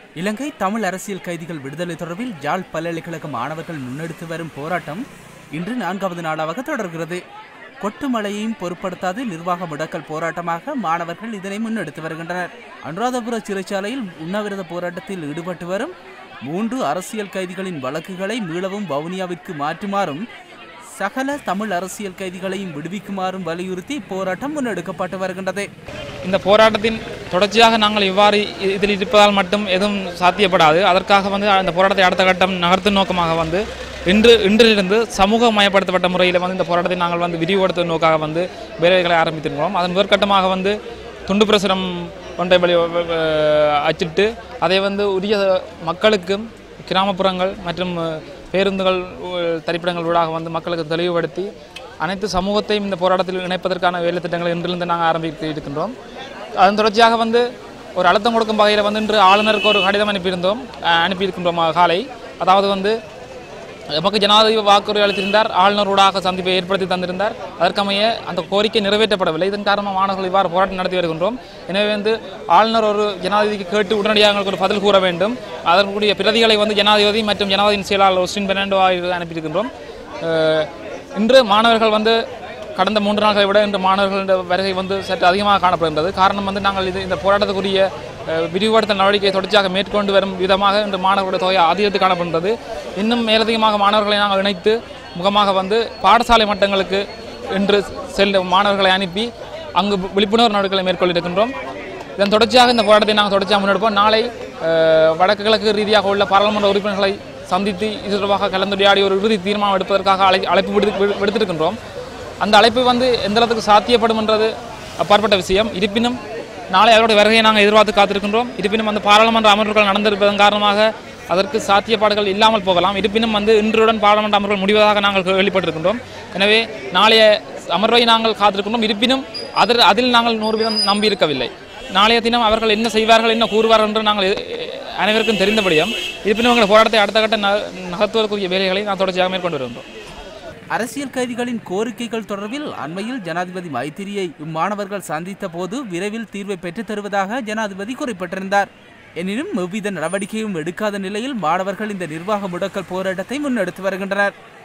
இலங்கை தமிழ் அரசியல் கைதிகள் விடுதலை தொடர்பில் யாழ் பல்கலைக்கழக மாணவர்கள் முன்னெடுத்து வரும் போராட்டம் இன்று நான்காவது நாளாக தொடர்கிறது கொட்டு மழையையும் பொருட்படுத்தாது நிர்வாக முடக்கல் போராட்டமாக மாணவர்கள் இதனை முன்னெடுத்து வருகின்றனர் அனுராதபுர சிறைச்சாலையில் உண்ணாவிரத போராட்டத்தில் ஈடுபட்டு வரும் மூன்று அரசியல் கைதிகளின் வழக்குகளை மீளவும் வவுனியாவிற்கு மாற்றுமாறும் சகல தமிழ் அரசியல் கைதிகளையும் விடுவிக்குமாறும் வலியுறுத்தி போராட்டம் முன்னெடுக்கப்பட்டு வருகின்றது இந்த போராட்டத்தின் தொடர்ச்சியாக நாங்கள் இவ்வாறு இ- இதில் இருப்பதால் மட்டும் எதுவும் சாத்தியப்படாது அதற்காக வந்து அந்த போராட்டத்தை அடுத்த கட்டம் நகர்த்தும் நோக்கமாக வந்து இன்று இன்றிலிருந்து சமூகமயப்படுத்தப்பட்ட முறையில் வந்து இந்த போராட்டத்தை நாங்கள் வந்து விரிவுபடுத்தும் நோக்காக வந்து வேலைகளை ஆரம்பித்திருக்கிறோம் அதன் முதற்கட்டமாக வந்து துண்டு பிரசுரம் ஒன்றை வழி அஹ், அச்சிட்டு அதை வந்து உரிய மக்களுக்கும் கிராமப்புறங்கள் மற்றும் அஹ், பேருந்துகள் அஹ், தரிப்பிடங்கள் ஊடாக வந்து மக்களுக்கு தெளிவுபடுத்தி அனைத்து சமூகத்தையும் இந்த போராட்டத்தில் இணைப்பதற்கான வேலை திட்டங்களை இன்றிலிருந்து நாங்கள் ஆரம்பித்து இருக்கின்றோம் அதன் தொடர்ச்சியாக வந்து ஒரு அழுத்தம் கொடுக்கும் வகையில் வந்து இன்று ஆளுநருக்கு ஒரு கடிதம் அனுப்பியிருந்தோம் அஹ், அனுப்பியிருக்கின்றோம் அஹ், காலை அதாவது வந்து எமக்கு ஜனாதிபதி வாக்குறுதி அளித்திருந்தார் ஆளுநர் ஊடாக சந்திப்பை ஏற்படுத்தி தந்திருந்தார் அதற்கமைய அந்த கோரிக்கை நிறைவேற்றப்படவில்லை இதன் காரணமாக மாணவர்கள் இவ்வாறு போராட்டம் நடத்தி வருகின்றோம் எனவே வந்து ஆளுநர் ஒரு ஜனாதிபதிக்கு கேட்டு உடனடியாக எங்களுக்கு ஒரு பதில் கூற வேண்டும் அதற்குரிய பிரதிகளை வந்து ஜனாதிபதி மற்றும் ஜனாதிபதியின் செயலாளர் ஒஸ்டின் பெர்னாண்டோ ஆகியோருக்கு அனுப்பியிருக்கின்றோம் அஹ், இன்று மாணவர்கள் வந்து கடந்த மூன்று நாட்களை விட இந்த மாணவர்களின் வருகை வந்து சற்று அதிகமாக காணப்படுகின்றது காரணம் வந்து நாங்கள் இது இந்த போராட்டத்துக்குரிய அஹ், விரிவுபடுத்தல் நடவடிக்கையை தொடர்ச்சியாக மேற்கொண்டு வரும் விதமாக இந்த மாணவர்களுடைய தொகை அதிகரித்து காணப்படுகின்றது இன்னும் மேலதிகமாக மாணவர்களை நாங்கள் இணைத்து முகமாக வந்து பாடசாலை மட்டங்களுக்கு இன்று செல்ல மாணவர்களை அனுப்பி அங்கு விழிப்புணர்வு நடவடிக்கைகளை மேற்கொண்டிருக்கின்றோம் இதன் தொடர்ச்சியாக இந்த போராட்டத்தை நாங்கள் தொடர்ச்சியாக முன்னெடுப்போம் நாளை அஹ், வடக்கு கிழக்கு ரீதியாக உள்ள பாராளுமன்ற உறுப்பினர்களை சந்தித்து இது தொடர்பாக கலந்துரையாடி ஒரு இறுதி தீர்மானம் எடுப்பதற்காக அழை அழைப்பு விடு விடு- விடுத்திருக்கின்றோம் அந்த அழைப்பு வந்து எந்த அளவுக்கு சாத்தியப்படும் என்றது அப்பாற்பட்ட விஷயம் இருப்பினும் நாளை அவருடைய வருகையை நாங்கள் எதிர்பார்த்து காத்திருக்கின்றோம் இருப்பினும் அந்த பாராளுமன்ற அமர்வுகள் நடந்திருப்பதன் காரணமாக அதற்கு சாத்தியப்பாடுகள் இல்லாமல் போகலாம் இருப்பினும் வந்து இன்றுடன் பாராளுமன்ற அமர்வுகள் முடிவதாக நாங்கள் கேள்விப்பட்டிருக்கின்றோம் எனவே நாளைய அமர்வை நாங்கள் காத்திருக்கின்றோம் இருப்பினும் அதில் அதில் நாங்கள் நூறு வீதம் நம்பியிருக்கவில்லை நாளைய தினம் அவர்கள் என்ன செய்வார்கள் என்ன கூறுவார்கள் என்று நாங்கள் எ- எ- அனைவருக்கும் தெரிந்தபடியும் இருப்பினும் எங்கள் போராட்டத்தை அடுத்த கட்ட ந- நகர்த்துவதற்குரிய வேலைகளை நான் தொடர்ச்சியாக மேற்கொண்டு வருகின்றோம் அரசியல் கைதிகளின் கோரிக்கைகள் தொடர்பில் அண்மையில் ஜனாதிபதி மைத்திரியை இம்மாணவர்கள் சந்தித்த போது விரைவில் தீர்வை பெற்றுத் தருவதாக ஜனாதிபதி குறிப்பிட்டிருந்தார் எனினும் எவ்வித நடவடிக்கையும் எடுக்காத நிலையில் மாணவர்கள் இந்த நிர்வாக முடக்கல் போராட்டத்தை முன்னெடுத்து வருகின்றனர்